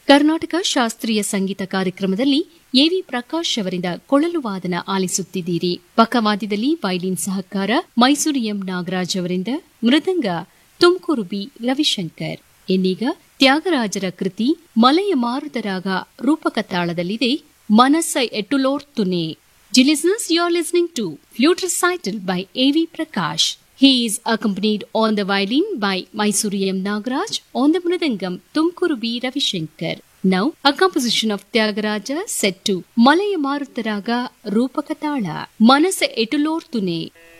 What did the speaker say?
ಕರ್ನಾಟಕ ಶಾಸ್ತ್ರೀಯ ಸಂಗೀತ ಕಾರ್ಯಕ್ರಮದಲ್ಲಿ ಎವಿ ಪ್ರಕಾಶ್ ಅವರಿಂದ ಕೊಳಲು ವಾದನ ಆಲಿಸುತ್ತಿದ್ದೀರಿ ಪಕ್ಕವಾದ್ಯದಲ್ಲಿ ವೈಲಿನ್ ಸಹಕಾರ ಮೈಸೂರು ಎಂ ನಾಗರಾಜ್ ಅವರಿಂದ ಮೃದಂಗ ತುಮಕೂರು ಬಿ ರವಿಶಂಕರ್ ಇನ್ನೀಗ ತ್ಯಾಗರಾಜರ ಕೃತಿ ಮಲೆಯ ಮಾರುತರಾಗ ರೂಪಕ ತಾಳದಲ್ಲಿದೆ ಮನಸ್ಸ ಎಟುಲೋರ್ತುನೆ Dear listeners, you are listening to Flute Recital by A.V. Prakash. He is accompanied on the violin by Mysuru M. Nagaraj, on the mridangam Tumkuru B. Ravishankar. Now, a composition of Tyagaraja set to Malaya Marutaraga Rupakatala, Manasa Etulortune.